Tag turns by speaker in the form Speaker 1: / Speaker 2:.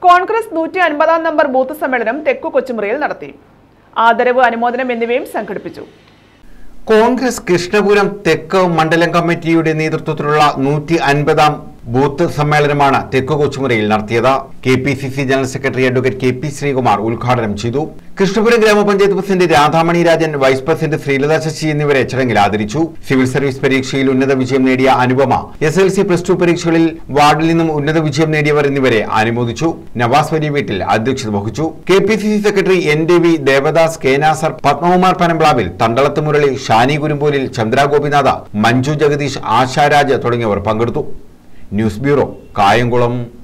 Speaker 1: കോൺഗ്രസ് നൂറ്റി അൻപതാം number booth സമ്മേളനം തെക്കു കൊച്ചുമുറിയിൽ നടത്തി ആദരവ് അനുമോദനം എന്നിവയും സംഘടിപ്പിച്ചു
Speaker 2: കോൺഗ്രസ് കൃഷ്ണപുരം തെക്ക് മണ്ഡലം കമ്മിറ്റിയുടെ നേതൃത്വത്തിലുള്ള നൂറ്റി അൻപതാം ബൂത്ത് സമ്മേളനമാണ് തെക്ക് കൊച്ചുമുറിയിൽ നടത്തിയത് K P C C general secretary advocate K P Sreekumar ഉദ്ഘാടനം ചെയ്തു കൃഷ്ണപുരം ഗ്രാമപഞ്ചായത്ത് president Radhamani Rajan vice president Sreelatha Sasi എന്നിവരെ ചടങ്ങിൽ ആദരിച്ചു സിവിൽ സർവീസ് പരീക്ഷയിൽ ഉന്നത വിജയം നേടിയ Anupama S L C plus two പരീക്ഷകളിൽ വാർഡിൽ നിന്നും ഉന്നത വിജയം നേടിയവർ എന്നിവരെ അനുമോദിച്ചു നവാസ് വലിയ വീട്ടിൽ അധ്യക്ഷത വഹിച്ചു K P C C secretary N Ravi Devadas K Nasar Padmakumar Panamplavil Thandalath Murali Shani Kurumbolil Chandra Gopinatha Manju Jagadish Asharaj തുടങ്ങിയവർ പങ്കെടുത്തു ന്യൂസ് ബ്യൂറോ കായംകുളം